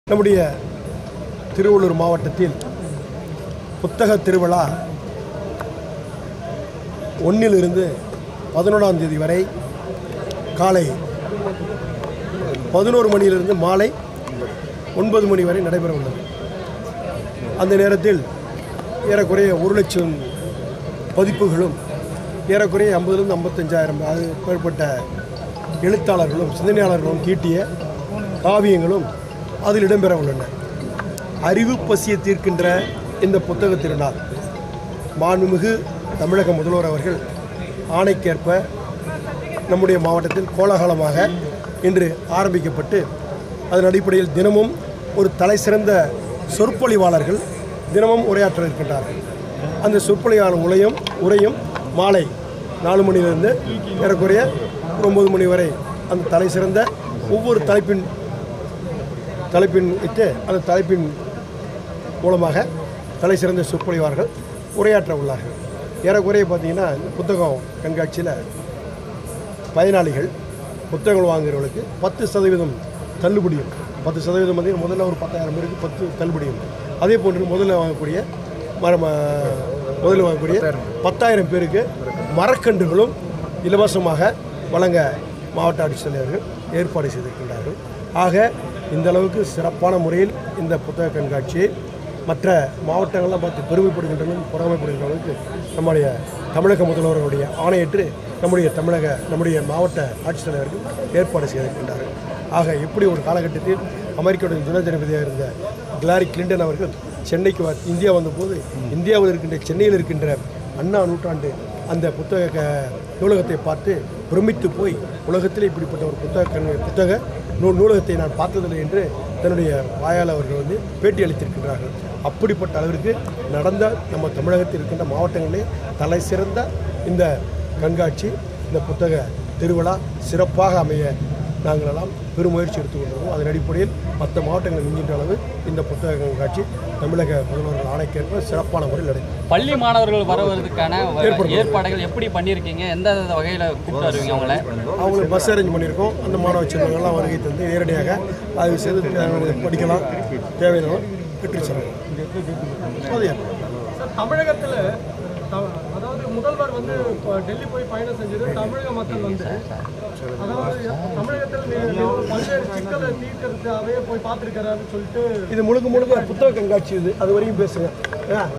நம்முடைய திருவள்ளூர் மாவட்டத்தில் புத்தக திருவிழா ஒன்றிலிருந்து பதினொன்றாம் தேதி வரை காலை பதினோரு மணியிலிருந்து மாலை ஒன்பது மணி வரை நடைபெற உள்ளது அந்த நேரத்தில் ஏறக்குறைய ஒரு லட்சம் பதிப்புகளும் ஏறக்குறைய ஐம்பதுலேருந்து ஐம்பத்தஞ்சாயிரம் அது மேற்பட்ட எழுத்தாளர்களும் சிந்தனையாளர்களும் தீட்டிய காவியங்களும் அதில் இடம்பெற உள்ளன அறிவு பசியை தீர்க்கின்ற இந்த புத்தக திருநாள் மாண்புமிகு தமிழக முதல்வர் அவர்கள் ஆணைக்கேற்ப நம்முடைய மாவட்டத்தில் கோலாகலமாக இன்று ஆரம்பிக்கப்பட்டு அதன் அடிப்படையில் தினமும் ஒரு தலை சிறந்த சொற்பொழிவாளர்கள் தினமும் உரையாற்ற இருக்கின்றார்கள் அந்த சொற்பொழிவாளர் உரையும் உரையும் மாலை நாலு மணியிலிருந்து ஏறக்குறைய ஒரு ஒம்பது மணி வரை அந்த தலை சிறந்த ஒவ்வொரு தலைப்பின் தலைப்பின் வைத்து அந்த தலைப்பின் மூலமாக தலை சிறந்த சொற்பொழிவார்கள் உரையாற்ற உள்ளார்கள் ஏறக்குறைய பார்த்தீங்கன்னா இந்த புத்தகம் கண்காட்சியில் பயனாளிகள் புத்தகங்கள் வாங்குகிறவர்களுக்கு பத்து சதவீதம் தள்ளுபடியும் பத்து சதவீதம் வந்து முதல்ல ஒரு பத்தாயிரம் பேருக்கு பத்து தள்ளுபடியும் அதே போன்று முதல்ல வாங்கக்கூடிய மரம் முதல்ல வாங்கக்கூடிய பத்தாயிரம் பேருக்கு மரக்கன்றுகளும் இலவசமாக வழங்க மாவட்ட ஆட்சித்தலைவர்கள் ஏற்பாடு செய்திருக்கின்றார்கள் ஆக இந்த அளவுக்கு சிறப்பான முறையில் இந்த புத்தக கண்காட்சியை மற்ற மாவட்டங்கள்லாம் பார்த்து பெருமைப்படுகின்றன பொறாமைப்படுகின்ற அளவுக்கு நம்முடைய தமிழக முதல்வர்களுடைய ஆணையற்று நம்முடைய தமிழக நம்முடைய மாவட்ட ஆட்சித்தலைவர்கள் ஏற்பாடு செய்திருக்கின்றார்கள் ஆக எப்படி ஒரு காலகட்டத்தில் அமெரிக்காவுடைய துணை ஜனாதிபதியாக இருந்த கிளாரி கிளின்டன் அவர்கள் சென்னைக்கு வ இந்தியா வந்தபோது இந்தியாவில் இருக்கின்ற சென்னையில் இருக்கின்ற அண்ணா நூற்றாண்டு அந்த புத்தக க- நூலகத்தை பார்த்து பிரமித்து போய் உலகத்தில் இப்படிப்பட்ட ஒரு புத்தக கண் புத்தக நூ நூலகத்தை நான் பார்த்ததில்லை என்று தன்னுடைய வாயால் அவர்கள் வந்து பேட்டி அளித்திருக்கின்றார்கள் அப்படிப்பட்ட அளவிற்கு நடந்த நம்ம தமிழகத்தில் இருக்கின்ற மாவட்டங்களிலே தலை சிறந்த இந்த கண்காட்சி இந்த புத்தக திருவிழா சிறப்பாக அமைய நாங்கள் எல்லாம் பெருமுயற்சி எடுத்துக்கொண்டிருக்கோம் அதன் அடிப்படையில் மற்ற மாவட்டங்கள் மிஞ்சின்ற அளவு இந்த புத்தக கண்காட்சி தமிழக முதல்வர்கள் ஆணைக்கேற்ப சிறப்பான முறையில் நடைபெறும் பள்ளி மாணவர்கள் வரவதற்கான வ- ஏற்பாடுகள் எப்படி பண்ணியிருக்கீங்க எந்த வகையில் கூப்பிட்டு வருவீங்க அவங்கள அவங்களுக்கு பஸ் அரேஞ்ச் பண்ணியிருக்கோம் அந்த மாணவ செல்வங்கள்லாம் வருகை தந்து நேரடியாக ஆய்வு செய்து தேவையானதை படிக்கலாம் தேவையான பெற்று செல்லலாம் அது ஏற்படும். சார் தமிழகத்தில் அதாவது முதல்வர் வந்து இப்போ டெல்லி போய் பயணம் செஞ்சது தமிழக மக்கள் வந்து அதாவது தமிழகத்தில் நி- நி- பல்வேறு சிக்கலை தீர்க்கறதுக்காகவே போய் பார்த்துருக்காருன்னு சொல்லிட்டு இது முழுக்க முழுக்க புத்தக கண்காட்சி இது அது வரையும் பேசுங்க ஆ